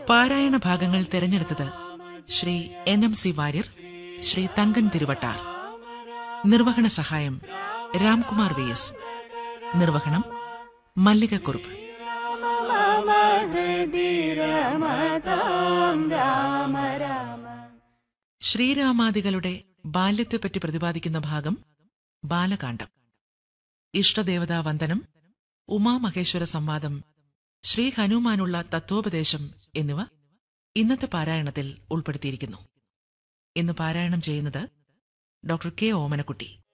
പാരായണ ഭാഗങ്ങൾ തിരഞ്ഞെടുത്തത് Shri N M C Warrier Shri Thankan Thiruvattar നിർവഹണ സഹായം രാംകുമാർ വി എസ് നിർവഹണം മല്ലികക്കുറുപ്പ് മമ ഹൃദി രമതാം രാമ രാമ ശ്രീരാമാദികളുടെ ബാല്യത്തെപ്പറ്റി പ്രതിപാദിക്കുന്ന ഭാഗം ബാലകാന്ഡം ഇഷ്ടദേവതാ വന്ദനം ഉമാമഹേശ്വര സംവാദം ശ്രീ ഹനുമാനുള്ള തത്വോപദേശം എന്നിവ ഇന്നത്തെ പാരായണത്തിൽ ഉൾപ്പെടുത്തിയിരിക്കുന്നു ഇന്ന് പാരായണം ചെയ്യുന്നത് ഡോക്ടർ കെ ഓമനക്കുട്ടി